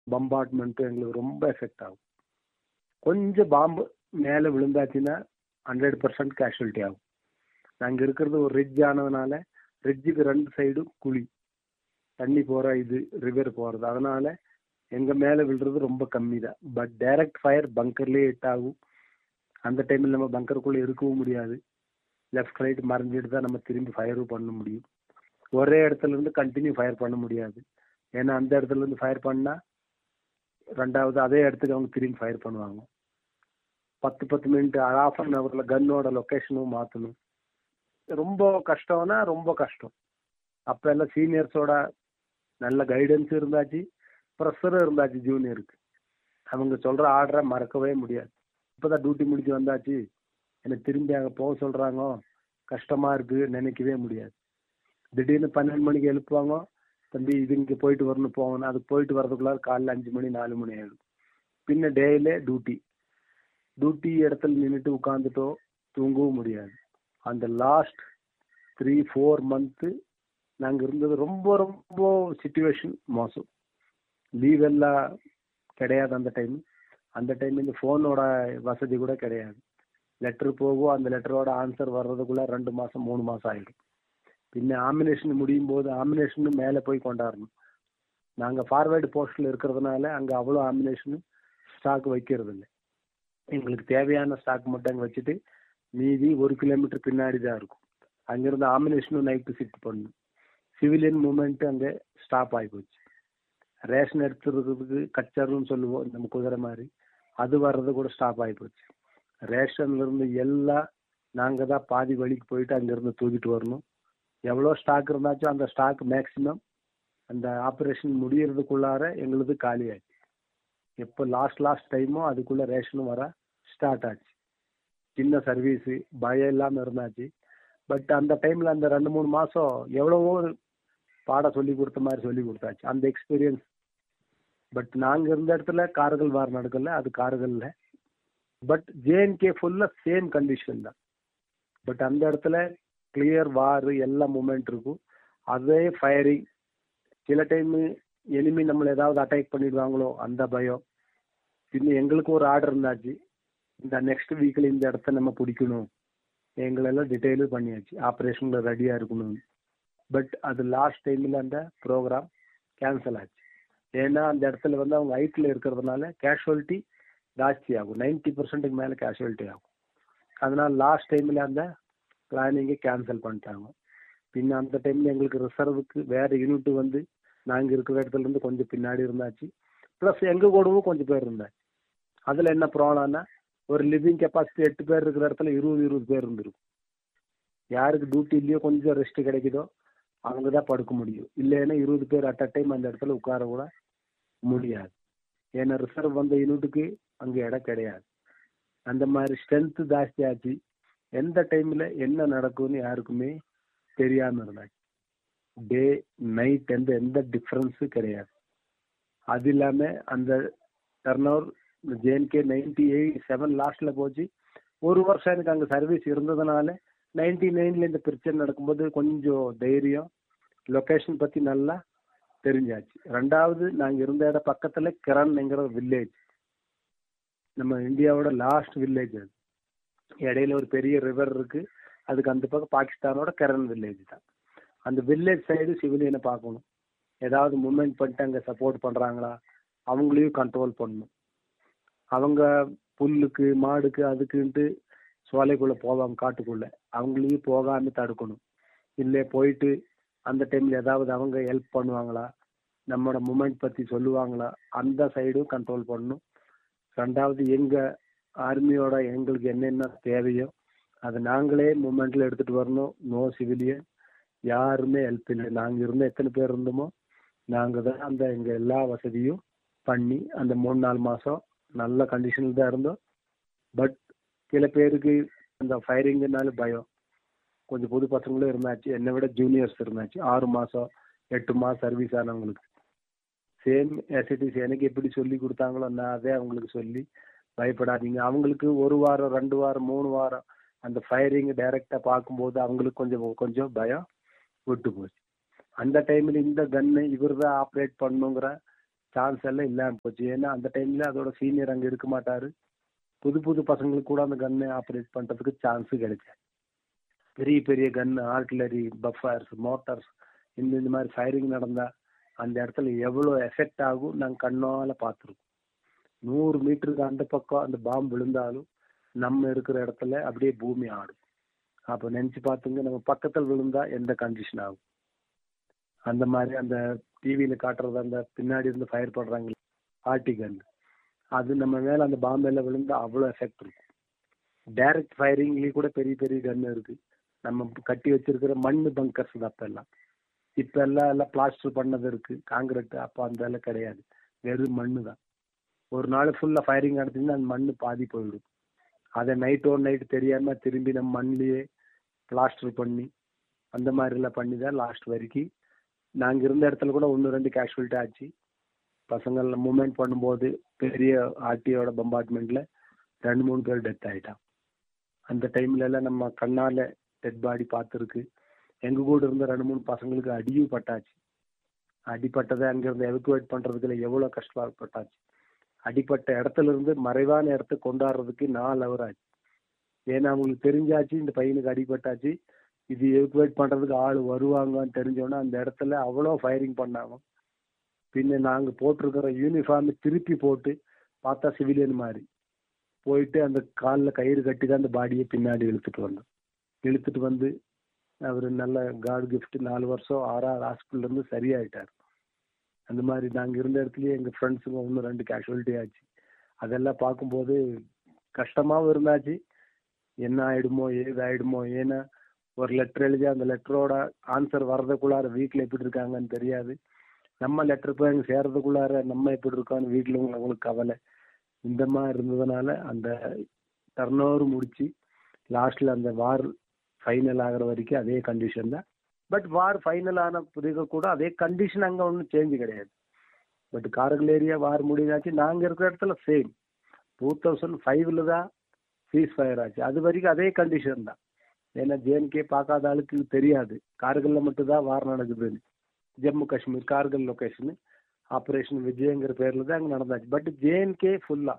பம்பார்ட்மெண்ட்டும் எங்களுக்கு ரொம்ப எஃபெக்ட் ஆகும் கொஞ்சம் பாம்பு மேலே விழுந்தாச்சுன்னா ஹண்ட்ரட் பர்சன்ட் கேஷுவலிட்டி ஆகும் நாங்கள் இருக்கிறது ஒரு ரிட்ஜ் ஆனதுனால ரிட்ஜுக்கு ரெண்டு சைடும் குழி தண்ணி போகிற இது ரிவர் போகிறது அதனால எங்கள் மேலே விழுறது ரொம்ப கம்மி தான் பட் டைரக்ட் ஃபயர் பங்கர்லேயே ஹிட் ஆகும் அந்த டைமில் நம்ம பங்கருக்குள்ளே இருக்கவும் முடியாது லெஃப்ட் ரைட் மறைஞ்சிட்டு தான் நம்ம திரும்பி ஃபயரும் பண்ண முடியும் ஒரே இடத்துல இருந்து கண்டினியூ ஃபயர் பண்ண முடியாது ஏன்னா அந்த இடத்துல இருந்து ஃபயர் பண்ணால் ரெண்டாவது அதே இடத்துக்கு அவங்க திரும்பி ஃபயர் பண்ணுவாங்க பத்து பத்து மினிட் ஹாஃப் அன் ஹவரில் கன்னோட லொக்கேஷனும் மாற்றணும் ரொம்ப கஷ்டம்னா ரொம்ப கஷ்டம் அப்போ எல்லாம் சீனியர்ஸோட நல்ல கைடன்ஸ் இருந்தாச்சு ப்ரெஷரும் இருந்தாச்சு ஜூனியருக்கு அவங்க சொல்கிற ஆர்டரை மறக்கவே முடியாது இப்போ தான் டியூட்டி முடிச்சு வந்தாச்சு எனக்கு திரும்பி அங்கே போக சொல்கிறாங்க கஷ்டமாக இருக்குது நினைக்கவே முடியாது திடீர்னு பன்னெண்டு மணிக்கு எழுப்புவாங்க தம்பி இது இங்கே போயிட்டு வரணும் போகணும் அதுக்கு போயிட்டு வரதுக்குள்ளார காலைல அஞ்சு மணி நாலு மணி ஆகிடும் பின்ன டேயிலே டியூட்டி டியூட்டி இடத்துல நின்றுட்டு உட்காந்துட்டோ தூங்கவும் முடியாது அந்த லாஸ்ட் த்ரீ ஃபோர் மந்த்து நாங்கள் இருந்தது ரொம்ப ரொம்ப சுச்சுவேஷன் மோசம் லீவ் எல்லாம் கிடையாது அந்த டைம் அந்த டைம் இந்த ஃபோனோட வசதி கூட கிடையாது லெட்ரு போகும் அந்த லெட்டரோட ஆன்சர் வர்றதுக்குள்ள ரெண்டு மாதம் மூணு மாதம் ஆகிடும் பின்ன ஆமினேஷன் முடியும் போது ஆமினேஷன் மேலே போய் கொண்டாடணும் நாங்கள் ஃபார்வேர்டு போஸ்ட்டில் இருக்கிறதுனால அங்கே அவ்வளோ ஆமினேஷன் ஸ்டாக் வைக்கிறது இல்லை எங்களுக்கு தேவையான ஸ்டாக் மட்டும் அங்கே வச்சுட்டு மீதி ஒரு கிலோமீட்டர் பின்னாடி தான் இருக்கும் அங்கேருந்து ஆமினேஷனும் நைட்டு ஷிஃப்ட் பண்ணணும் சிவிலியன் மூமெண்ட்டு அங்கே ஸ்டாப் ஆகி போச்சு ரேஷன் எடுத்துறதுக்கு கச்சருன்னு சொல்லுவோம் நம்ம குதிரை மாதிரி அது வர்றது கூட ஸ்டாப் ஆகி போச்சு ரேஷன்லேருந்து எல்லாம் நாங்கள் தான் பாதி வழிக்கு போயிட்டு அங்கேருந்து தூக்கிட்டு வரணும் எவ்வளோ ஸ்டாக் இருந்தாச்சும் அந்த ஸ்டாக் மேக்ஸிமம் அந்த ஆப்ரேஷன் முடியறதுக்குள்ளார எங்களுது காலி ஆச்சு எப்போ லாஸ்ட் லாஸ்ட் டைமோ அதுக்குள்ளே ரேஷனும் வர ஸ்டார்ட் ஆச்சு சின்ன சர்வீஸு பயம் இல்லாமல் இருந்தாச்சு பட் அந்த டைமில் அந்த ரெண்டு மூணு மாதம் எவ்வளவோ பாடம் சொல்லி கொடுத்த மாதிரி சொல்லி கொடுத்தாச்சு அந்த எக்ஸ்பீரியன்ஸ் பட் நாங்கள் இருந்த இடத்துல கார்கள் வார் நடக்கல அது கார்களில் பட் ஜேஎன்கே ஃபுல்லாக சேம் கண்டிஷன் தான் பட் அந்த இடத்துல கிளியர் வார் எல்லா மூமெண்ட் இருக்கும் அதே ஃபயரிங் சில டைமு எனிமி நம்மளை ஏதாவது அட்டாக் பண்ணிடுவாங்களோ அந்த பயம் இன்னும் எங்களுக்கு ஒரு ஆர்டர் இருந்தாச்சு இந்த நெக்ஸ்ட் வீக்கில் இந்த இடத்த நம்ம பிடிக்கணும் எங்களெல்லாம் டீட்டெயிலு பண்ணியாச்சு ஆப்ரேஷனில் ரெடியாக இருக்கணும் பட் அது லாஸ்ட் டைமில் அந்த ப்ரோக்ராம் கேன்சல் ஆச்சு ஏன்னா அந்த இடத்துல வந்து அவங்க ஹைட்டில் இருக்கிறதுனால கேஷுவலிட்டி ஜாஸ்தி ஆகும் நைன்ட்டி பர்சன்ட்டுக்கு மேலே கேஷுவலிட்டி ஆகும் அதனால் லாஸ்ட் டைமில் அந்த பிளானிங்கை கேன்சல் பண்ணிட்டாங்க பின்ன அந்த டைமில் எங்களுக்கு ரிசர்வுக்கு வேறு யூனிட் வந்து நாங்கள் இருக்கிற இடத்துல இருந்து கொஞ்சம் பின்னாடி இருந்தாச்சு ப்ளஸ் எங்கள் கூடவும் கொஞ்சம் பேர் இருந்தாச்சு அதில் என்ன ப்ராப்ளம்னா ஒரு லிவிங் கெப்பாசிட்டி எட்டு பேர் இருக்கிற இடத்துல இருபது இருபது பேர் இருந்திருக்கும் யாருக்கு டியூட்டி இல்லையோ கொஞ்சம் ரெஸ்ட் கிடைக்குதோ அவங்க தான் படுக்க முடியும் இல்லைன்னா இருபது பேர் அட் அ டைம் அந்த இடத்துல உட்கார கூட முடியாது ஏன்னா ரிசர்வ் வந்த யூனிட்டுக்கு அங்கே இடம் கிடையாது அந்த மாதிரி ஸ்ட்ரென்த்து ஜாஸ்தி ஆச்சு எந்த டைமில் என்ன நடக்கும்னு யாருக்குமே தெரியாமல் இருந்தாச்சு டே நைட் எந்த எந்த டிஃப்ரென்ஸும் கிடையாது அது இல்லாமல் அந்த turnover J N K ninety eight seven லாஸ்ட்டில் போச்சு ஒரு வருஷம் எனக்கு அங்கே சர்வீஸ் இருந்ததுனால நைன்டி நைனில் இந்த பிரச்சனை நடக்கும்போது கொஞ்சம் தைரியம் லொக்கேஷன் பற்றி நல்லா தெரிஞ்சாச்சு ரெண்டாவது நாங்கள் இருந்த இடம் பக்கத்தில் கிரண்ங்கிற வில்லேஜ் நம்ம இந்தியாவோட லாஸ்ட் வில்லேஜ் அது இடையில ஒரு பெரிய ரிவர் இருக்குது அதுக்கு அந்த பக்கம் பாகிஸ்தானோட கரண் வில்லேஜ் தான் அந்த வில்லேஜ் சைடு சிவிலியனை பார்க்கணும் ஏதாவது மூமெண்ட் பண்ணிட்டு அங்கே சப்போர்ட் பண்ணுறாங்களா அவங்களையும் கண்ட்ரோல் பண்ணணும் அவங்க புல்லுக்கு மாடுக்கு அதுக்குன்ட்டு சோலைக்குள்ளே போவாங்க காட்டுக்குள்ளே அவங்களையும் போகாமல் தடுக்கணும் இல்லை போயிட்டு அந்த டைமில் ஏதாவது அவங்க ஹெல்ப் பண்ணுவாங்களா நம்மளோட மூமெண்ட் பற்றி சொல்லுவாங்களா அந்த சைடும் கண்ட்ரோல் பண்ணணும் ரெண்டாவது எங்கள் ஆர்மியோட எங்களுக்கு என்னென்ன தேவையோ அதை நாங்களே மூமெண்ட்டில் எடுத்துகிட்டு வரணும் நோ சிவிலியன் யாருமே ஹெல்ப் இல்லை நாங்கள் இருந்த எத்தனை பேர் இருந்தோமோ நாங்கள் தான் அந்த எங்கள் எல்லா வசதியும் பண்ணி அந்த மூணு நாலு மாதம் நல்ல கண்டிஷனில் தான் இருந்தோம் பட் சில பேருக்கு அந்த ஃபயரிங்குனால பயம் கொஞ்சம் புது பசங்களும் இருந்தாச்சு என்னை விட ஜூனியர்ஸ் இருந்தாச்சு ஆறு மாதம் எட்டு மாதம் சர்வீஸ் ஆனவங்களுக்கு சேம் எஸ்ஐடிஸ் எனக்கு எப்படி சொல்லி கொடுத்தாங்களோ நான் அதே அவங்களுக்கு சொல்லி பயப்படாதீங்க அவங்களுக்கு ஒரு வாரம் ரெண்டு வாரம் மூணு வாரம் அந்த ஃபயரிங் டைரெக்டாக பார்க்கும்போது அவங்களுக்கு கொஞ்சம் கொஞ்சம் பயம் விட்டு போச்சு அந்த டைமில் இந்த கன்னு இவர் தான் ஆப்ரேட் பண்ணுங்கிற சான்ஸ் எல்லாம் இல்லாம போச்சு ஏன்னா அந்த டைம்ல அதோட சீனியர் அங்க இருக்க மாட்டாரு புது புது பசங்களுக்கு கூட அந்த கன்னை ஆப்ரேட் பண்றதுக்கு சான்ஸ் கிடைச்சேன் பெரிய பெரிய கன் ஆர்ட்லரி பஃபர்ஸ் மோட்டார்ஸ் இந்த இந்த மாதிரி ஃபயரிங் நடந்தா அந்த இடத்துல எவ்வளோ எஃபெக்ட் ஆகும் நாங்கள் கண்ணால பார்த்துருக்கோம் நூறு மீட்டருக்கு அந்த பக்கம் அந்த பாம்பு விழுந்தாலும் நம்ம இருக்கிற இடத்துல அப்படியே பூமி ஆடும் அப்போ நினச்சி பார்த்துங்க நம்ம பக்கத்தில் விழுந்தா எந்த கண்டிஷன் ஆகும் அந்த மாதிரி அந்த டிவியில் காட்டுறது அந்த பின்னாடி இருந்து ஃபயர் பண்ணுறாங்க ஆர்டி கன் அது நம்ம மேலே அந்த பாம்பேல விழுந்தா அவ்வளோ எஃபெக்ட் இருக்கும் டைரக்ட் ஃபயரிங்லேயும் கூட பெரிய பெரிய கன் இருக்கு நம்ம கட்டி வச்சிருக்கிற மண் பங்கர்ஸ் தான் அப்போ எல்லாம் இப்போ எல்லாம் எல்லாம் பிளாஸ்டர் பண்ணது இருக்கு காங்கிரீட் அப்போ அந்த எல்லாம் கிடையாது வெறும் மண்ணு தான் ஒரு நாள் ஃபுல்லாக ஃபயரிங் நடத்திங்கன்னா அந்த மண் பாதி போயிடும் அதை நைட் ஓன் நைட் தெரியாம திரும்பி நம்ம மண்ணிலேயே பிளாஸ்டர் பண்ணி அந்த மாதிரிலாம் பண்ணி தான் லாஸ்ட் வரைக்கும் நாங்கள் இருந்த இடத்துல கூட ஒன்று ரெண்டு கேஷுவல்ட்டி ஆச்சு பசங்கள் மூமெண்ட் பண்ணும்போது பெரிய ஆர்டியோட பம்பார்ட்மெண்ட்டில் ரெண்டு மூணு பேர் டெத் ஆகிட்டான் அந்த டைம்ல எல்லாம் நம்ம கண்ணால் டெட் பாடி பார்த்துருக்கு எங்கள் கூட இருந்த ரெண்டு மூணு பசங்களுக்கு அடியும் பட்டாச்சு அடிப்பட்டதை அங்கேருந்து எவக்குவேட் பண்ணுறதுக்குள்ள எவ்வளோ கஷ்டப்பட்டாச்சு அடிப்பட்ட இடத்துல இருந்து மறைவான இடத்துக்கு கொண்டாடுறதுக்கு நாலு ஹவர் ஆச்சு ஏன்னா அவங்களுக்கு தெரிஞ்சாச்சு இந்த பையனுக்கு அடிபட்டாச்சு இது எவக்குவேட் பண்ணுறதுக்கு ஆள் வருவாங்கன்னு தெரிஞ்சோன்னா அந்த இடத்துல அவ்வளோ ஃபயரிங் பண்ணாங்க பின்ன நாங்கள் போட்டிருக்கிற யூனிஃபார்ம் திருப்பி போட்டு பார்த்தா சிவிலியன் மாதிரி போயிட்டு அந்த காலில் கயிறு கட்டி தான் அந்த பாடியை பின்னாடி இழுத்துட்டு வந்தோம் இழுத்துட்டு வந்து அவர் நல்ல காட் கிஃப்ட் நாலு வருஷம் ஆறாறு ஹாஸ்பிட்டல்லேருந்து சரியாயிட்டார் அந்த மாதிரி நாங்கள் இருந்த இடத்துலயே எங்கள் ஃப்ரெண்ட்ஸுங்க ஒன்று ரெண்டு கேஷுவலிட்டி ஆச்சு அதெல்லாம் பார்க்கும்போது கஷ்டமாகவும் இருந்தாச்சு என்ன ஆயிடுமோ ஏது ஆயிடுமோ ஏன்னா ஒரு லெட்டர் எழுதி அந்த லெட்டரோட ஆன்சர் வர்றதுக்குள்ளார வீட்டில் எப்படி இருக்காங்கன்னு தெரியாது நம்ம லெட்டர் போய் அங்கே சேர்றதுக்குள்ளார நம்ம எப்படி இருக்கோன்னு வீட்டில் அவங்களுக்கு கவலை இந்த மாதிரி இருந்ததுனால அந்த டர்ன் ஓவர் முடிச்சு லாஸ்ட்ல அந்த வார் ஃபைனல் ஆகிற வரைக்கும் அதே கண்டிஷன் தான் பட் வார் ஃபைனல் ஆன பிறகு கூட அதே கண்டிஷன் அங்கே ஒன்றும் சேஞ்ச் கிடையாது பட் காரகல் ஏரியா வார் முடிஞ்சாச்சு நாங்கள் இருக்கிற இடத்துல சேம் டூ தௌசண்ட் ஃபைவ்ல தான் சீஸ் ஃபயர் ஆச்சு அது வரைக்கும் அதே கண்டிஷன் தான் ஏன்னா ஜேஎன்கே பார்க்காத ஆளுக்கு தெரியாது கார்கில்ல மட்டும்தான் வார் நடக்குதுன்னு ஜம்மு காஷ்மீர் கார்கில் லொக்கேஷனு ஆப்ரேஷன் விஜயங்கிற பேரில் தான் அங்கே நடந்தாச்சு பட் ஜேஎன்கே ஃபுல்லாக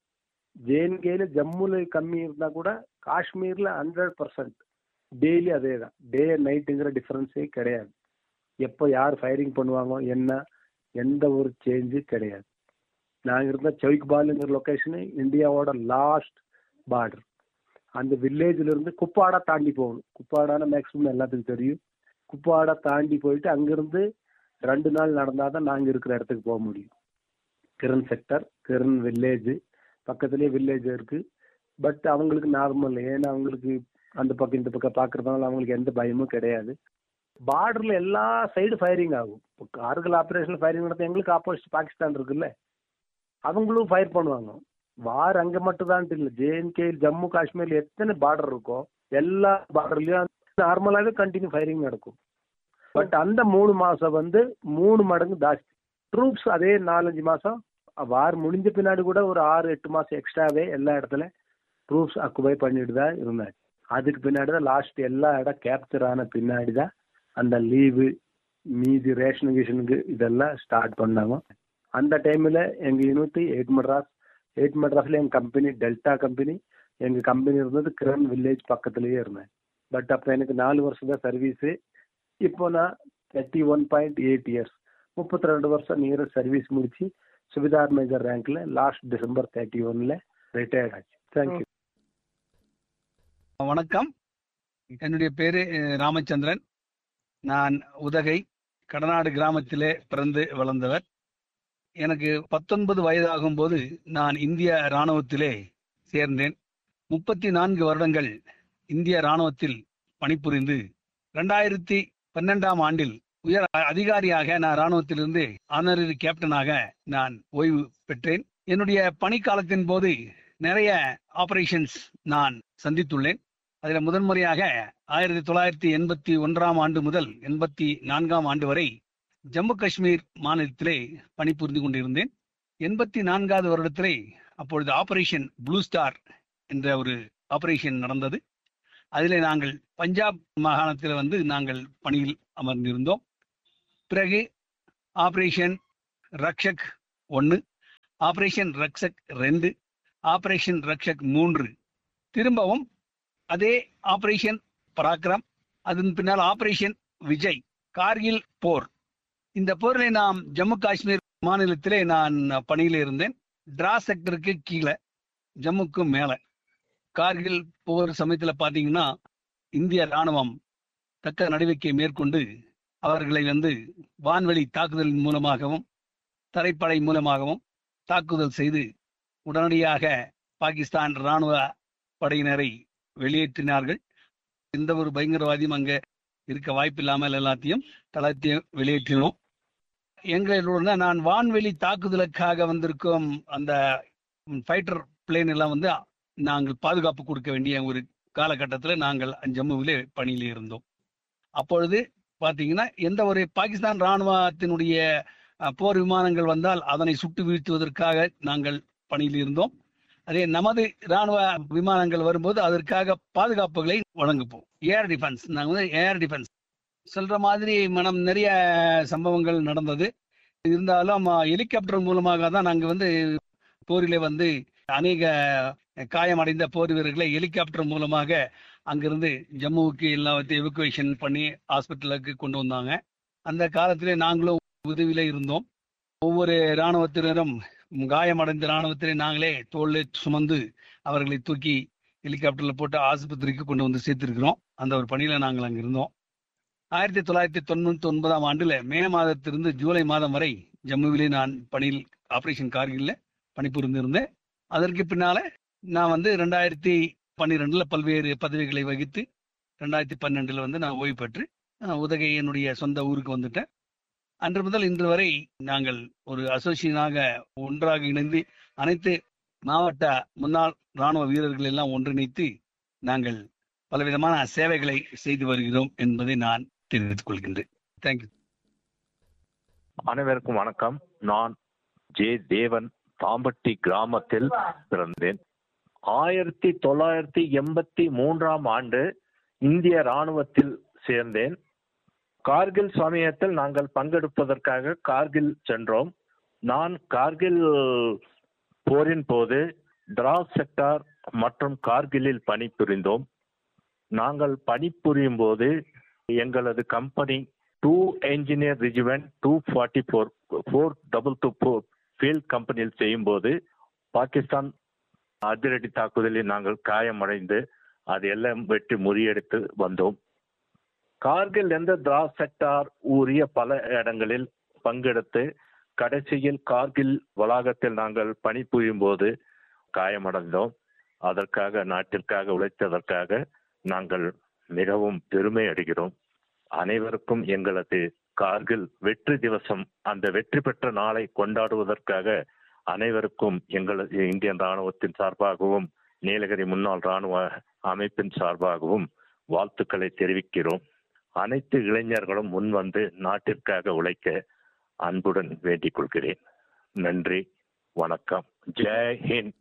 ஜேஎன்கேல ஜம்முல கம்மி இருந்தால் கூட காஷ்மீரில் ஹண்ட்ரட் பர்சன்ட் டெய்லி அதே தான் டே அண்ட் நைட்டுங்கிற டிஃப்ரென்ஸே கிடையாது எப்போ யார் ஃபயரிங் பண்ணுவாங்க என்ன எந்த ஒரு சேஞ்சு கிடையாது நாங்கள் இருந்த சவுக்பாலுங்கிற லொக்கேஷனு இந்தியாவோட லாஸ்ட் பார்டர் அந்த வில்லேஜ்ல இருந்து குப்பாடா தாண்டி போகணும் குப்பாடான மேக்ஸிமம் எல்லாத்துக்கும் தெரியும் குப்பாடா தாண்டி போயிட்டு அங்கிருந்து ரெண்டு நாள் நடந்தால் தான் நாங்கள் இருக்கிற இடத்துக்கு போக முடியும் கிரண் செக்டர் கிரண் வில்லேஜ் பக்கத்துலேயே வில்லேஜ் இருக்குது பட் அவங்களுக்கு நார்மல் ஏன்னா அவங்களுக்கு அந்த பக்கம் இந்த பக்கம் பார்க்குறதுனால அவங்களுக்கு எந்த பயமும் கிடையாது பார்டரில் எல்லா சைடு ஃபயரிங் ஆகும் இப்போ கார்கில் ஆப்ரேஷன் ஃபயரிங் நடத்த எங்களுக்கு ஆப்போசிட் பாகிஸ்தான் இருக்குல்ல அவங்களும் ஃபயர் பண்ணுவாங்க வார் அங்கே மட்டும் தான் இல்லை ஜேஎன்கே ஜம்மு காஷ்மீர் எத்தனை பார்டர் இருக்கோ எல்லா பார்டர்லையும் நார்மலாகவே கண்டினியூ ஃபயரிங் நடக்கும் பட் அந்த மூணு மாதம் வந்து மூணு மடங்கு ஜாஸ்தி ட்ரூப்ஸ் அதே நாலஞ்சு மாதம் வார் முடிஞ்ச பின்னாடி கூட ஒரு ஆறு எட்டு மாதம் எக்ஸ்ட்ராவே எல்லா இடத்துல ட்ரூப்ஸ் அக்குபை பண்ணிட்டு தான் இருந்தாங்க அதுக்கு பின்னாடி தான் லாஸ்ட் எல்லா இடம் கேப்சர் ஆன பின்னாடி தான் அந்த லீவு மீதி ரேஷனேஷனுக்கு இதெல்லாம் ஸ்டார்ட் பண்ணாங்க அந்த டைமில் எங்கள் யூனிட்டி எயிட் மெட்ராஸ் எயிட் மெட்ராஸில் எங்கள் கம்பெனி டெல்டா கம்பெனி எங்கள் கம்பெனி இருந்தது கிரண் வில்லேஜ் பக்கத்துலேயே இருந்தேன் பட் அப்போ எனக்கு நாலு வருஷம் தான் சர்வீஸு இப்போ நான் thirty one point eight years முப்பத்தி ரெண்டு வருஷம் நியரஸ்ட் சர்வீஸ் முடிச்சு சுபிதார் மேஜர் ரேங்க்ல லாஸ்ட் டிசம்பர் தேர்ட்டி ஒன்ல ரிட்டையர்ட் ஆச்சு தேங்க்யூ வணக்கம் என்னுடைய பேரு அஹ், ராமச்சந்திரன் நான் உதகை கடநாடு கிராமத்திலே பிறந்து வளர்ந்தவர் எனக்கு பத்தொன்பது வயதாகும் போது நான் இந்திய இராணுவத்திலே சேர்ந்தேன் முப்பத்தி நான்கு வருடங்கள் இந்திய இராணுவத்தில் பணிபுரிந்து ரெண்டாயிரத்தி பன்னெண்டாம் ஆண்டில் உயர் அ- அதிகாரியாக நான் இராணுவத்திலிருந்து ஆனரரி கேப்டனாக நான் ஓய்வு பெற்றேன் என்னுடைய பணிக்காலத்தின் போது நிறைய ஆபரேஷன்ஸ் நான் சந்தித்துள்ளேன் அதில் முதன்முறையாக ஆயிரத்தி தொள்ளாயிரத்தி எண்பத்தி ஒன்றாம் ஆண்டு முதல் எண்பத்தி நான்காம் ஆண்டு வரை ஜம்மு காஷ்மீர் மாநிலத்திலே பணிபுரிந்து கொண்டிருந்தேன் எண்பத்தி நான்காவது வருடத்திலே அப்பொழுது ஆபரேஷன் ப்ளூ ஸ்டார் என்ற ஒரு ஆபரேஷன் நடந்தது அதிலே நாங்கள் பஞ்சாப் மாகாணத்தில் வந்து நாங்கள் பணியில் அமர்ந்திருந்தோம் பிறகு ஆபரேஷன் ரக்ஷக் ஒன்று ஆபரேஷன் ரக்ஷக் ரெண்டு ஆபரேஷன் ரக்ஷக் மூன்று திரும்பவும் அதே ஆபரேஷன் பராக்கிரம் அதன் பின்னால் ஆபரேஷன் விஜய் கார்கில் போர் இந்த போரில் நாம் ஜம்மு காஷ்மீர் மாநிலத்திலே நான் பணியில் இருந்தேன் டிரா செக்டருக்கு கீழே ஜம்முக்கு மேலே கார்கில் போர் சமயத்தில் பார்த்தீங்கன்னா இந்திய ராணுவம் தக்க நடவடிக்கை மேற்கொண்டு அவர்களை வந்து வான்வெளி தாக்குதலின் மூலமாகவும் தரைப்படை மூலமாகவும் தாக்குதல் செய்து உடனடியாக பாகிஸ்தான் ராணுவ படையினரை வெளியேற்றினார்கள் எந்த ஒரு பயங்கரவாதியும் அங்க இருக்க வாய்ப்பில்லாமல் எல்லாத்தையும் தளர்த்தி வெளியேற்றினோம் எங்களோட நான் வான்வெளி தாக்குதலுக்காக வந்திருக்கும் அந்த ஃபைட்டர் பிளேன் எல்லாம் வந்து நாங்கள் பாதுகாப்பு கொடுக்க வேண்டிய ஒரு காலகட்டத்தில் நாங்கள் ஜம்முவிலே பணியில் இருந்தோம் அப்பொழுது பார்த்தீங்கன்னா எந்த ஒரு பாகிஸ்தான் ராணுவத்தினுடைய போர் விமானங்கள் வந்தால் அதனை சுட்டு வீழ்த்துவதற்காக நாங்கள் பணியில் இருந்தோம் அதே நமது ராணுவ விமானங்கள் வரும்போது அதற்காக பாதுகாப்புகளை வழங்குப்போம் ஏர் டிஃபென்ஸ் நாங்கள் வந்து ஏர் டிஃபென்ஸ் சொல்ற மாதிரி மனம் நிறைய சம்பவங்கள் நடந்தது இருந்தாலும் ஹெலிகாப்டர் மூலமாக தான் நாங்கள் வந்து போரிலே வந்து அநேக காயமடைந்த போர் வீரர்களை ஹெலிகாப்டர் மூலமாக அங்கிருந்து ஜம்முவுக்கு எல்லாத்தையும் எவக்குவேஷன் பண்ணி ஹாஸ்பிட்டலுக்கு கொண்டு வந்தாங்க அந்த காலத்திலே நாங்களும் உதவியில இருந்தோம் ஒவ்வொரு இராணுவத்தினரும் காயமடைந்த இராணுவத்திலே நாங்களே தோல்ல சுமந்து அவர்களை தூக்கி ஹெலிகாப்டர்ல போட்டு ஆஸ்பத்திரிக்கு கொண்டு வந்து சேர்த்திருக்கிறோம் அந்த ஒரு பணியில நாங்கள் அங்க இருந்தோம் ஆயிரத்தி தொள்ளாயிரத்தி தொண்ணூத்தி ஒன்பதாம் ஆண்டுல மே மாதத்திலிருந்து ஜூலை மாதம் வரை ஜம்முவிலே நான் பணியில் ஆபரேஷன் கார்கில்ல பணிபுரிந்திருந்தேன் அதற்கு பின்னால நான் வந்து ரெண்டாயிரத்தி பன்னிரெண்டுல பல்வேறு பதவிகளை வகித்து ரெண்டாயிரத்தி பன்னெண்டுல வந்து நான் ஓய்வு பெற்று உதகை என்னுடைய சொந்த ஊருக்கு வந்துட்டேன் அன்று முதல் இன்று வரை நாங்கள் ஒரு அசோசியனாக ஒன்றாக இணைந்து அனைத்து மாவட்ட முன்னாள் ராணுவ வீரர்கள் எல்லாம் ஒன்றிணைத்து நாங்கள் பலவிதமான சேவைகளை செய்து வருகிறோம் என்பதை நான் தெரிவித்துக் கொள்கின்றேன் தேங்க்யூ அனைவருக்கும் வணக்கம் நான் ஜே தேவன் தாம்பட்டி கிராமத்தில் பிறந்தேன் ஆயிரத்தி தொள்ளாயிரத்தி எண்பத்தி மூன்றாம் ஆண்டு இந்திய ராணுவத்தில் சேர்ந்தேன் கார்கில் சமயத்தில் நாங்கள் பங்கெடுப்பதற்காக கார்கில் சென்றோம் நான் கார்கில் போரின் போது டிராஸ் செக்டார் மற்றும் கார்கிலில் பணிபுரிந்தோம் நாங்கள் பணிபுரியும் போது எங்களது company two engineer regiment two forty four four double two four field கம்பெனியில் செய்யும்போது பாகிஸ்தான் அதிரடி தாக்குதலில் நாங்கள் காயமடைந்து அது எல்லாம் வெற்றி முறியடித்து வந்தோம் கார்கில் எந்த திராஸ் செக்டார் உரிய பல இடங்களில் பங்கெடுத்து கடைசியில் கார்கில் வளாகத்தில் நாங்கள் பணிபுரியும் போது காயமடைந்தோம் அதற்காக நாட்டிற்காக உழைத்ததற்காக நாங்கள் மிகவும் பெருமை அடைகிறோம் அனைவருக்கும் எங்களது கார்கில் வெற்றி திவசம் அந்த வெற்றி பெற்ற நாளை கொண்டாடுவதற்காக அனைவருக்கும் எங்களது இந்தியன் ராணுவத்தின் சார்பாகவும் நீலகிரி முன்னாள் ராணுவ அமைப்பின் சார்பாகவும் வாழ்த்துக்களை தெரிவிக்கிறோம் அனைத்து இளைஞர்களும் முன்வந்து நாட்டிற்காக உழைக்க அன்புடன் வேண்டிக் கொள்கிறேன் நன்றி வணக்கம் ஜெய் ஹிந்த்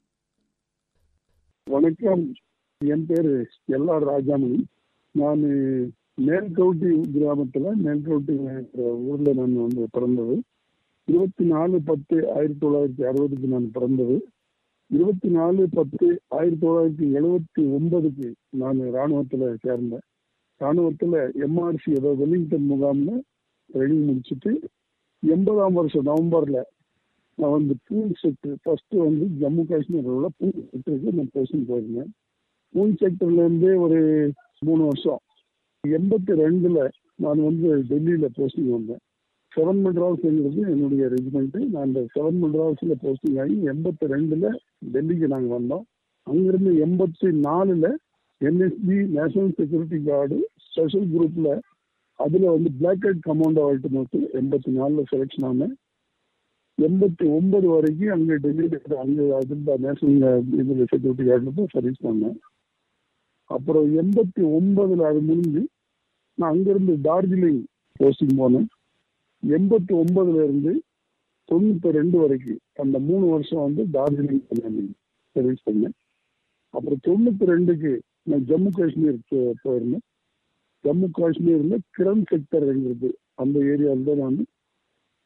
வணக்கம் என் பேரு எல் ஆர் ராஜாமணி நான் மேல்கவுட்டி கிராமத்துல மேல்கவுட்டி ஊர்ல நான் வந்து பிறந்தது இருபத்தி நாலு பத்து ஆயிரத்தி தொள்ளாயிரத்தி அறுபதுக்கு நான் பிறந்தது இருபத்தி நாலு பத்து ஆயிரத்தி தொள்ளாயிரத்தி எழுபத்தி ஒன்பதுக்கு நான் ராணுவத்துல சேர்ந்தேன் ராணுவத்துல எம்ஆர்சி ஏதோ வெலிங்டன் முகாம்ல ட்ரைனிங் முடிச்சுட்டு எண்பதாம் வருஷம் நவம்பர்ல நான் வந்து பூல் செக்டர் ஃபர்ஸ்ட் வந்து ஜம்மு காஷ்மீரில் உள்ள பூல் செக்டருக்கு நான் போஸ்டிங் போயிருந்தேன் பூல் செக்டர்ல இருந்தே ஒரு மூணு வருஷம் எண்பத்தி ரெண்டுல நான் வந்து டெல்லியில போஸ்டிங் வந்தேன் செவன் மெட்ராஸ்ங்கிறது என்னுடைய ரெஜிமெண்ட்டு நான் அந்த செவன் மெட்ராஸில் போஸ்டிங் ஆகி எண்பத்தி ரெண்டுல டெல்லிக்கு நாங்கள் வந்தோம் அங்கிருந்து எண்பத்தி நாலுல NSP national security guard special குரூப்ல அதுல வந்து பிளாக் ஹெட் கமாண்டோ அல்டிமேட் எண்பத்தி நாலுல செலெக்ஷன் ஆனேன் எண்பத்தி ஒன்பது வரைக்கும் அங்கே டெல்லியில் அங்கே அதில் நேஷனல் இதில் செக்யூரிட்டி கார்டில் தான் சர்வீஸ் பண்ணேன் அப்புறம் எண்பத்தி ஒன்பதுல அது முடிஞ்சு நான் அங்கிருந்து டார்ஜிலிங் போஸ்டிங் போனேன் எண்பத்தி ஒன்பதுல இருந்து தொண்ணூத்தி ரெண்டு வரைக்கும் அந்த மூணு வருஷம் வந்து டார்ஜிலிங் சர்வீஸ் பண்ணேன் அப்புறம் தொண்ணூத்தி ரெண்டுக்கு நான் ஜம்மு காஷ்மீருக்கு போயிருந்தேன் ஜம்மு காஷ்மீர்ல கிரண் செக்டர்ங்கிறது அந்த ஏரியாவில் தான் நான்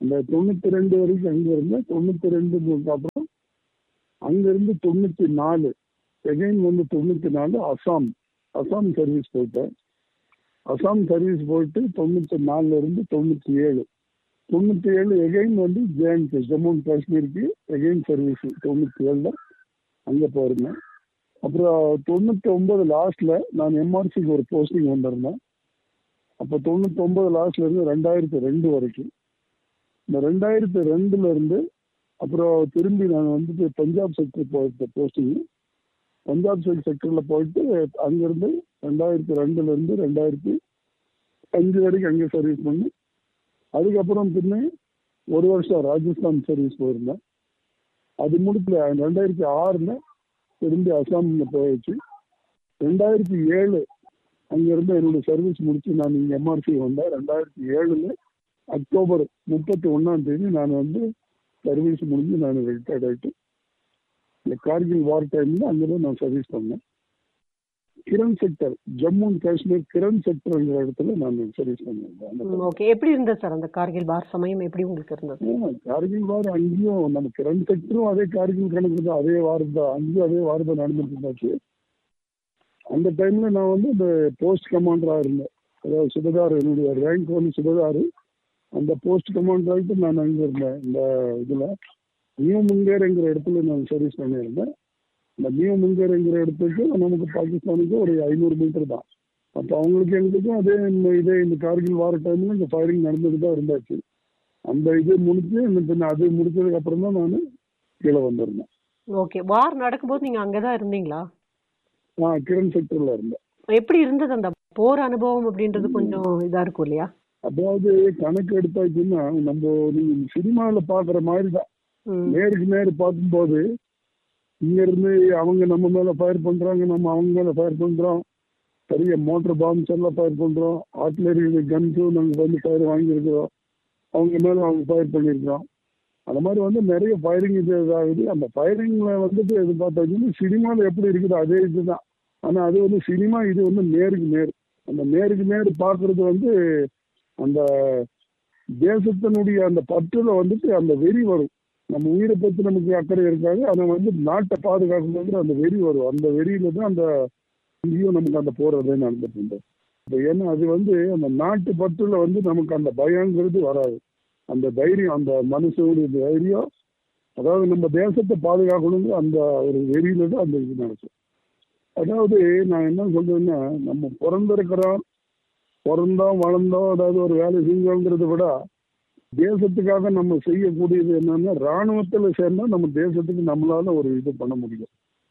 அந்த தொண்ணூத்தி ரெண்டு வரைக்கும் அங்க இருந்தேன் தொண்ணூத்தி ரெண்டுக்கு அப்புறம் அங்கிருந்து தொண்ணூத்தி நாலு எகைன் வந்து தொண்ணூத்தி நாலு அசாம் அசாம் சர்வீஸ் போயிட்டேன் அசாம் சர்வீஸ் போயிட்டு தொண்ணூத்தி நாலுல இருந்து தொண்ணூத்தி ஏழு தொண்ணூத்தி ஏழு எகைன் வந்து ஜேஎன்கே ஜம்மு அண்ட் காஷ்மீருக்கு எகைன் சர்வீஸ் தொண்ணூத்தி ஏழுல அங்க போயிருந்தேன் அப்புறம் தொண்ணூத்தி ஒன்பது லாஸ்ட்ல நான் எம்ஆர்சிக்கு ஒரு போஸ்டிங் வந்திருந்தேன் அப்போ தொண்ணூத்தி ஒன்பது லாஸ்ட்ல இருந்து ரெண்டாயிரத்தி ரெண்டு வரைக்கும் இந்த ரெண்டாயிரத்தி ரெண்டுல இருந்து அப்புறம் திரும்பி நான் வந்துட்டு பஞ்சாப் செக்டர் போயிட்ட போஸ்டிங் பஞ்சாப் சைட் செக்டர்ல போயிட்டு அங்கிருந்து ரெண்டாயிரத்தி ரெண்டுல இருந்து ரெண்டாயிரத்தி அஞ்சு வரைக்கும் அங்கே சர்வீஸ் பண்ணி அதுக்கப்புறம் பின்ன ஒரு வருஷம் ராஜஸ்தான் சர்வீஸ் போயிருந்தேன் அது முடிக்கல ரெண்டாயிரத்தி ஆறுல திரும்பி அசாம்ல போயிடுச்சு ரெண்டாயிரத்தி ஏழு அங்கிருந்து என்னுடைய சர்வீஸ் முடிச்சு நான் இங்கே எம்ஆர்சி வந்தேன் ரெண்டாயிரத்தி ஏழுல அக்டோபர் முப்பத்தி ஒன்னாம் தேதி நான் வந்து சர்வீஸ் முடிஞ்சு நான் ரிட்டையர்ட் ஆயிட்டு இந்த கார்கில் வார் டைம்ல அங்கதான் நான் சர்வீஸ் பண்ணேன் கிரண் செக்டர் ஜம்மு அண்ட் காஷ்மீர் கிரண் செக்டர்ங்கிற இடத்துல நான் சர்வீஸ் பண்ணேன் ஓகே எப்படி இருந்தது சார் அந்த கார்கில் வார் சமயம் எப்படி உங்களுக்கு இருந்தது ஆமா, கார்கில் வார் அங்கேயும் நம்ம கிரண் செக்டரும் அதே கார்கில் கணக்கு தான் அதே வாரம் தான் அங்கேயும் அதே வாரம் தான் நடந்துட்டு இருந்தாச்சு அந்த டைம்ல நான் வந்து இந்த போஸ்ட் கமாண்டரா இருந்தேன் அதாவது சுபதார் என்னுடைய ரேங்க் வந்து சுபதார் அந்த போஸ்ட் கமாண்டர் ஆகிட்டு நான் அங்க இருந்தேன் இந்த இதுல நியூ முங்கேர்ங்கிற இடத்துல நான் சர்வீஸ் பண்ணியிருந்தேன் இந்த நியூ முங்கேர்ங்கிற இடத்துக்கு நமக்கு பாகிஸ்தானுக்கு ஒரு ஐநூறு மீட்டர் தான் அப்போ அவங்களுக்கு எங்களுக்கும் அதே இந்த இதே இந்த கார்கில் வார டைம்ல இந்த ஃபயரிங் நடந்துட்டு தான் இருந்தாச்சு அந்த இது முடிச்சு இந்த பின்ன அது முடிச்சதுக்கு அப்புறம் தான் நான் கீழே வந்திருந்தேன் ஓகே வார் நடக்கும்போது நீங்க அங்கதான் இருந்தீங்களா நான் கிரண் செக்டர்ல இருந்தேன் எப்படி இருந்தது அந்த போர் அனுபவம் அப்படின்றது கொஞ்சம் இதா இருக்கும் இல்லையா அதாவது கணக்கு எடுத்தாச்சுன்னா நம்ம நீங்க சினிமாவில் பார்க்குற மாதிரி தான் ம். நேருக்கு நேர் பார்க்கும்போது இங்க இருந்து அவங்க நம்ம மேல ஃபயர் பண்றாங்க நம்ம அவங்க மேல ஃபயர் பண்றோம் பெரிய மோட்டர் பாம்ஸ் எல்லாம் ஃபயர் பண்றோம் ஆர்ட்லரி கன்ஸும் நாங்க வந்து ஃபயர் வாங்கியிருக்கிறோம் அவங்க மேல அவங்க ஃபயர் பண்ணியிருக்கிறோம் அந்த மாதிரி வந்து நிறைய ஃபயரிங் இது இதாகுது அந்த ஃபயரிங்ல வந்துட்டு எது பார்த்தாச்சுன்னா சினிமாவில் எப்படி இருக்குது அதே இதுதான் ஆனா அது வந்து சினிமா இது வந்து நேருக்கு நேர் அந்த நேருக்கு நேர் பார்க்கறது வந்து அந்த தேசத்தினுடைய அந்த பற்றுல வந்துட்டு அந்த வெறி வரும் நம்ம உயிரை பத்தி நமக்கு அக்கறை இருக்காது ஆனா வந்து நாட்டை பாதுகாக்கணுங்கிற அந்த வெறி வரும் அந்த வெறியில தான் அந்த இங்கேயும் நமக்கு அந்த போர் அதே நடந்துட்டு இருந்தது இப்போ ஏன்னா அது வந்து அந்த நாட்டு பற்றுல வந்து நமக்கு அந்த பயங்கிறது வராது அந்த தைரியம் அந்த மனுஷனுடைய தைரியம் அதாவது நம்ம தேசத்தை பாதுகாக்கணுங்கிற அந்த ஒரு வெறியில தான் அந்த இது நடக்கும் அதாவது நான் என்ன சொல்றேன்னா நம்ம பிறந்திருக்கிறோம் பிறந்தோம் வளர்ந்தோம் அதாவது ஒரு வேலை செஞ்சோங்கிறத விட தேசத்துக்காக நம்ம செய்யக்கூடியது என்னன்னா ராணுவத்துல சேர்ந்தா நம்ம தேசத்துக்கு நம்மளால ஒரு இது பண்ண முடியும்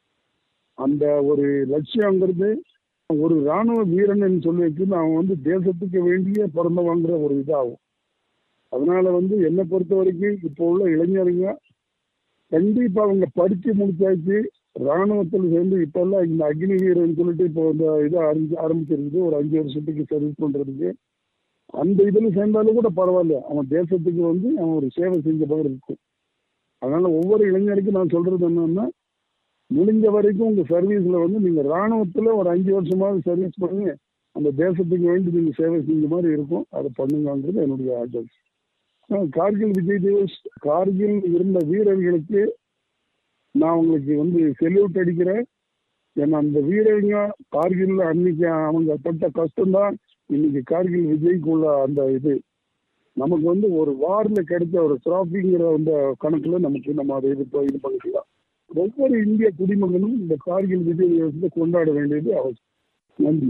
அந்த ஒரு லட்சியங்கிறது ஒரு ராணுவ வீரன் சொல்லி வச்சுன்னு அவன் வந்து தேசத்துக்கு வேண்டிய பிறந்தவங்கிற ஒரு இதாகும் அதனால வந்து என்னை பொறுத்த வரைக்கும் இப்போ உள்ள இளைஞருங்க கண்டிப்பா அவங்க படிச்சு முடிச்சாச்சு ராணுவத்தில் சேர்ந்து இப்பெல்லாம் இந்த அக்னி வீரன் சொல்லிட்டு இப்போ இந்த இது ஆரம்பி ஆரம்பிச்சிருக்குது ஒரு அஞ்சு வருஷத்துக்கு சர்வீஸ் பண்றதுக்கு அந்த இதுல சேர்ந்தாலும் கூட பரவாயில்ல அவன் தேசத்துக்கு வந்து அவன் ஒரு சேவை செஞ்ச மாதிரி இருக்கும் அதனால ஒவ்வொரு இளைஞருக்கும் நான் சொல்றது என்னன்னா முடிஞ்ச வரைக்கும் உங்க சர்வீஸ்ல வந்து நீங்க ராணுவத்துல ஒரு அஞ்சு வருஷமாவது சர்வீஸ் பண்ணி அந்த தேசத்துக்கு வேண்டி நீங்க சேவை செஞ்ச மாதிரி இருக்கும் அதை பண்ணுங்கிறது என்னுடைய அட்வைஸ் கார்கில் விஜய் திவஸ் கார்கில் இருந்த வீரர்களுக்கு நான் உங்களுக்கு வந்து செல்யூட் அடிக்கிறேன் ஏன்னா அந்த வீரங்க கார்கில் அன்னைக்கு அவங்க பட்ட கஷ்டம்தான் இன்னைக்கு கார்கில் விஜய்க்குள்ள அந்த இது நமக்கு வந்து ஒரு வார்ல கிடைச்ச ஒரு டிராஃபிங்கிற அந்த கணக்குல நமக்கு நம்ம அதை இது ப- இது பண்ணிக்கலாம் ஒவ்வொரு இந்திய குடிமகனும் இந்த கார்கில் விஜய் திவசத்தை கொண்டாட வேண்டியது அவசியம் நன்றி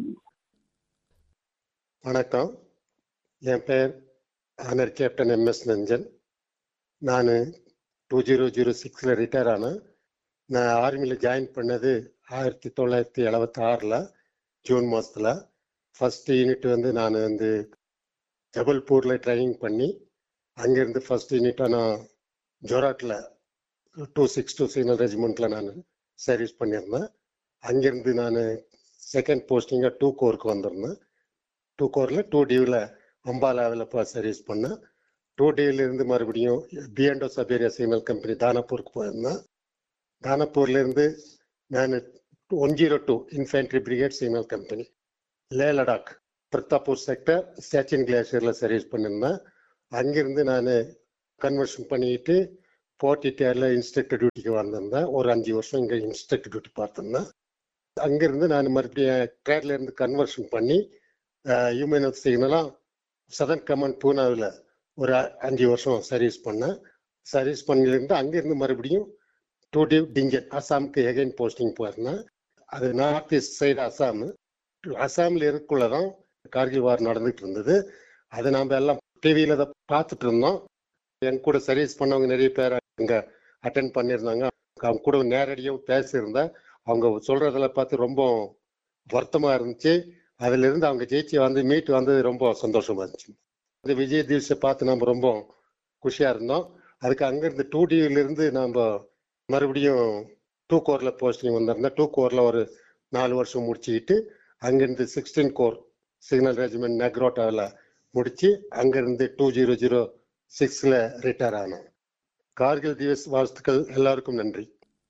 வணக்கம் என் பெயர் ஆனர் கேப்டன் எம்எஸ் நஞ்சன் நான் டூ ஜீரோ ஜீரோ சிக்ஸில் ரிட்டையர் ஆனேன் நான் ஆர்மியில் ஜாயின் பண்ணது ஆயிரத்தி தொள்ளாயிரத்தி எழுபத்தி ஆறில் ஜூன் மாதத்தில் ஃபஸ்ட்டு யூனிட் வந்து நான் வந்து ஜபல்பூரில் ட்ரைனிங் பண்ணி அங்கேருந்து ஃபஸ்ட் யூனிட்டாக நான் ஜொராட்டில் டூ சிக்ஸ் டூ சிக்னல் ரெஜிமெண்ட்டில் நான் சர்வீஸ் பண்ணியிருந்தேன் அங்கேருந்து நான் செகண்ட் போஸ்டிங்காக டூ கோருக்கு வந்திருந்தேன் டூ கோரில் டூ டியூவில் அம்பாலாவில் இப்போ சர்வீஸ் பண்ணேன் டூ இருந்து மறுபடியும் பிஎன்டோ சபேரியா சிக்னல் கம்பெனி தானாப்பூருக்கு போயிருந்தேன் தானாப்பூர்லேருந்து நான் one zero two infantry brigade signal company Leh Ladakh Partapur sector Siachen கிளேஷியரில் சர்வீஸ் பண்ணியிருந்தேன் அங்கிருந்து நான் கன்வர்ஷன் பண்ணிட்டு போர்ட்டிட்டேரில் இன்ஸ்ட்ரக்டர் டியூட்டிக்கு வந்திருந்தேன் ஒரு அஞ்சு வருஷம் இங்கே இன்ஸ்ட்ரக்டர் டியூட்டி பார்த்துருந்தேன் அங்கேருந்து நான் மறுபடியும் ட்ரேட்ல இருந்து கன்வர்ஷன் பண்ணி ஹியூமன் சிக்னலாம் சதன் கமாண்ட் பூனாவில் ஒரு அ- அஞ்சு வருஷம் சர்வீஸ் பண்ணேன் சர்வீஸ் பண்ணியிருந்து அங்கேருந்து மறுபடியும் டூ டி டிங்கன் அசாமுக்கு எகைன் போஸ்டிங் போயிருந்தேன் அது நார்த் ஈஸ்ட் சைடு அசாம் அசாமில் இருக்கக்குள்ள தான் கார்கில் வார் நடந்துட்டு இருந்தது அதை நாம் எல்லாம் டிவியில் தான் பார்த்துட்டு இருந்தோம் என் கூட சர்வீஸ் பண்ணவங்க நிறைய பேர் அங்கே அட்டென்ட் பண்ணியிருந்தாங்க அவங்க கூட நேரடியாக பேசியிருந்தேன் அவங்க சொல்றதெல்லாம் பார்த்து ரொம்ப வருத்தமா இருந்துச்சு அதுல இருந்து அவங்க ஜெயிச்சு வந்து மீட் வந்தது ரொம்ப சந்தோஷமா இருந்துச்சு இந்த விஜய் திவ்ஸை பார்த்து நம்ம ரொம்ப குஷியா இருந்தோம் அதுக்கு அங்கிருந்து டூ இருந்து நம்ம மறுபடியும் டூ கோர்ல போஸ்டிங் வந்திருந்தேன் டூ கோர்ல ஒரு நாலு வருஷம் முடிச்சுக்கிட்டு அங்கிருந்து சிக்ஸ்டீன் கோர் சிக்னல் ரெஜிமெண்ட் நெக்ரோட்டாவில் முடிச்சு அங்கிருந்து டூ ஜீரோ ஜீரோ சிக்ஸ்ல ரிட்டையர் ஆனோம் கார்கில் திவஸ் வாழ்த்துக்கள் எல்லாருக்கும் நன்றி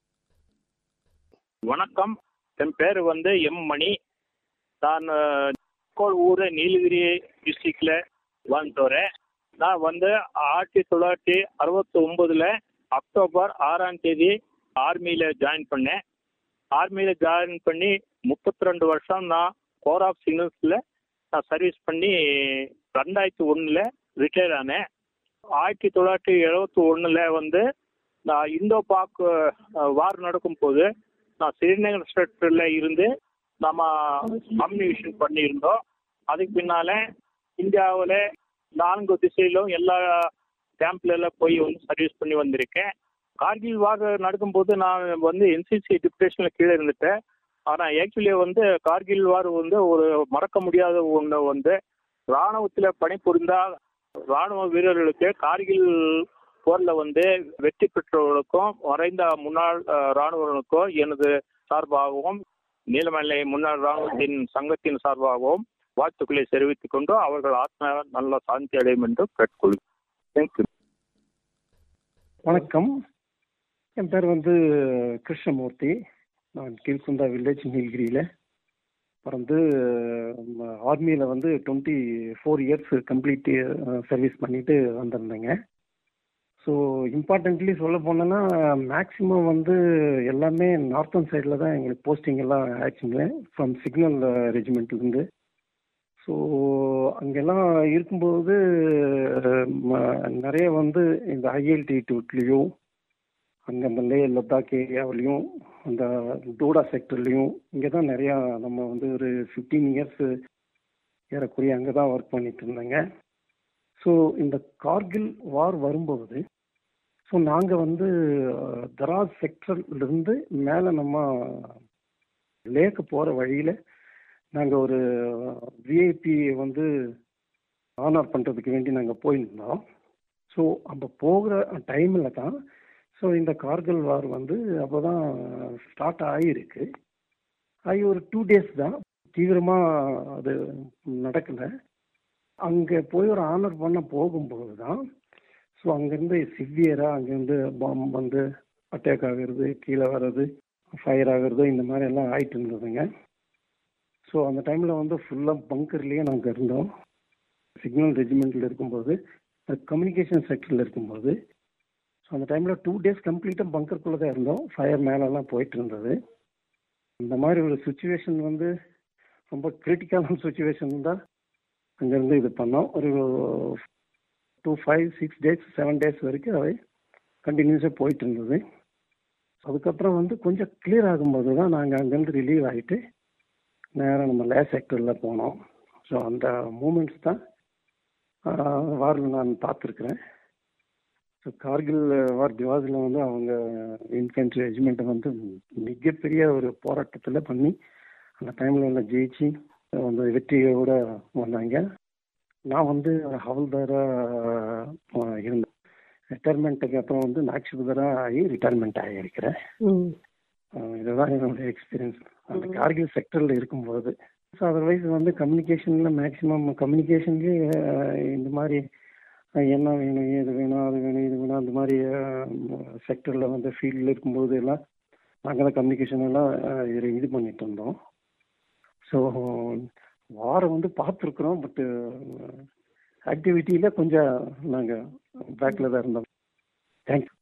வணக்கம் என் பேர் வந்து எம் மணி நான் கோல் ஊர் நீலகிரி டிஸ்ட்ரிக்ட்ல வாழ்ந்துறேன் நான் வந்து ஆயிரத்தி தொள்ளாயிரத்தி அறுபத்தி ஒன்பதுல அக்டோபர் ஆறாம் தேதி ஆர்மியில ஜாயின் பண்ணேன் ஆர்மியில ஜாயின் பண்ணி முப்பத்தி ரெண்டு வருஷம் நான் கோர் ஆஃப் சிக்னல்ஸ்ல நான் சர்வீஸ் பண்ணி ரெண்டாயிரத்தி ஒண்ணுல ரிட்டையர் ஆனேன் ஆயிரத்தி தொள்ளாயிரத்தி எழுபத்தி ஒண்ணுல வந்து நான் இந்தோ பாக் வார் நடக்கும் போது நான் ஸ்ரீநகர் செக்டர்ல இருந்து நம்ம கம்யூனிகேஷன் பண்ணியிருந்தோம் அதுக்கு பின்னால இந்தியாவில் நான்கு திசையிலும் எல்லா கேம்ப்ல எல்லாம் போய் வந்து சர்வீஸ் பண்ணி வந்திருக்கேன் கார்கில் வார் நடக்கும்போது நான் வந்து என்சிசி டிப்டேஷன்ல கீழே இருந்துட்டேன் ஆனா ஆக்சுவலி வந்து கார்கில் வார் வந்து ஒரு மறக்க முடியாத ஒன்று வந்து ராணுவத்துல பணிபுரிந்தா ராணுவ வீரர்களுக்கு கார்கில் போர்ல வந்து வெற்றி பெற்றவர்களுக்கும் மறைந்த முன்னாள் அஹ், ராணுவர்களுக்கும் எனது சார்பாகவும் நீலமலை முன்னாள் ராணுவத்தின் சங்கத்தின் சார்பாகவும் வாழ்த்துக்களை தெரிவித்துக் கொண்டு அவர்கள் ஆத்ம நல்ல சாந்தி அடையும் என்று கேட்டுக்கொள்கிறேன் தேங்க்யூ வணக்கம் என் பேர் வந்து கிருஷ்ணமூர்த்தி நான் கீழ்குந்தா வில்லேஜ் நீலகிரியில் பிறந்து ஆர்மியில் வந்து twenty four years complete service பண்ணிட்டு வந்திருந்தேங்க ஸோ இம்பார்ட்டன்ட்லி சொல்ல போனோன்னா மேக்ஸிமம் வந்து எல்லாமே நார்த்தன் சைடில் தான் எங்களுக்கு போஸ்டிங் எல்லாம் ஆச்சுங்க ஃப்ரம் சிக்னல் ரெஜிமெண்ட்லேருந்து ஸோ அங்கெல்லாம் இருக்கும்போது ம- நிறைய வந்து இந்த ஐஎல்டி டூட்லேயும் அங்கே அந்த லே லத்தாக் ஏரியாவிலையும் அந்த டோடா செக்டர்லேயும் இங்கே தான் நிறையா நம்ம வந்து ஒரு ஃபிஃப்டீன் இயர்ஸ் ஏறக்குறைய அங்கே தான் ஒர்க் பண்ணிட்டு இருந்தேங்க ஸோ இந்த கார்கில் வார் வரும்போது ஸோ நாங்கள் வந்து அஹ், தராஸ் செக்டர்லேருந்து மேலே நம்ம லேக்கு போகிற வழியில் நாங்கள் ஒரு விஐபி வந்து ஆனர் பண்ணுறதுக்கு வேண்டி நாங்கள் போயிருந்தோம் ஸோ அப்போ போகிற டைமில் தான் ஸோ இந்த கார்கில் வார் வந்து அப்போ தான் ஸ்டார்ட் ஆகியிருக்கு ஆகி ஒரு டூ டேஸ் தான் தீவிரமாக அது நடக்கலை அங்கே போய் ஒரு ஆனர் பண்ண போகும்போது தான் ஸோ அங்கேருந்து சிவியராக அங்கேருந்து பாம்பு வந்து அட்டாக் ஆகுறது கீழே வர்றது ஃபயர் ஆகுறது இந்த மாதிரி எல்லாம் ஆயிட்டு இருந்ததுங்க ஸோ அந்த டைமில் வந்து ஃபுல்லாக பங்கர்லேயே நாங்கள் இருந்தோம் சிக்னல் ரெஜிமெண்ட்டில் இருக்கும்போது கம்யூனிகேஷன் செக்டரில் இருக்கும்போது ஸோ அந்த டைமில் டூ டேஸ் கம்ப்ளீட்டாக பங்கருக்குள்ளே தான் இருந்தோம் ஃபயர் மேலெல்லாம் போயிட்டு இருந்தது இந்த மாதிரி ஒரு சுச்சுவேஷன் வந்து ரொம்ப கிரிட்டிக்கலான சுச்சுவேஷன் தான் அங்கேருந்து இது பண்ணோம் ஒரு two five six days seven days வரைக்கும் அது கண்டினியூஸாக போயிட்டு இருந்தது அதுக்கப்புறம் வந்து கொஞ்சம் கிளியர் ஆகும்போது தான் நாங்கள் அங்கேருந்து ரிலீவ் ஆகிட்டு நேராக நம்ம லே செக்டரில் போனோம் ஸோ அந்த மூமெண்ட்ஸ் தான் வாரில் நான் பார்த்துருக்குறேன் ஸோ கார்கில் வார் திவாஸில் வந்து அவங்க இன்ஃபென்ட்ரி ரெஜிமெண்ட்டை வந்து மிகப்பெரிய ஒரு போராட்டத்தில் பண்ணி அந்த டைமில் எல்லாம் ஜெயிச்சு அந்த வெற்றியோட வந்தாங்க நான் வந்து ஹவல்தாராக இருந்தேன் ரிட்டையர்மெண்ட்டுக்கு அப்புறம் வந்து நாக்ஷிபுதராக ஆகி ரிட்டையர்மெண்ட் ஆகியிருக்கிறேன் ம் அஹ் இதுதான் என்னோட எக்ஸ்பீரியன்ஸ் அந்த கார்கில் செக்டரில் இருக்கும்போது ஸோ அதர்வைஸ் வந்து கம்யூனிகேஷனில் மேக்ஸிமம் கம்யூனிகேஷன்லேயே இந்த மாதிரி அஹ் என்ன வேணும் ஏது வேணும் அது வேணும் இது வேணும் அந்த மாதிரி செக்டரில் வந்து ஃபீல்டில் இருக்கும்போது எல்லாம் நாங்கள் தான் கம்யூனிகேஷன் எல்லாம் அஹ் இது இது பண்ணிட்டு இருந்தோம் ஸோ வாரை வந்து பார்த்துருக்குறோம் பட்டு ஆக்டிவிட்டியில் கொஞ்சம் நாங்கள் பேக்கில் தான் இருந்தோம் தேங்க்ஸ்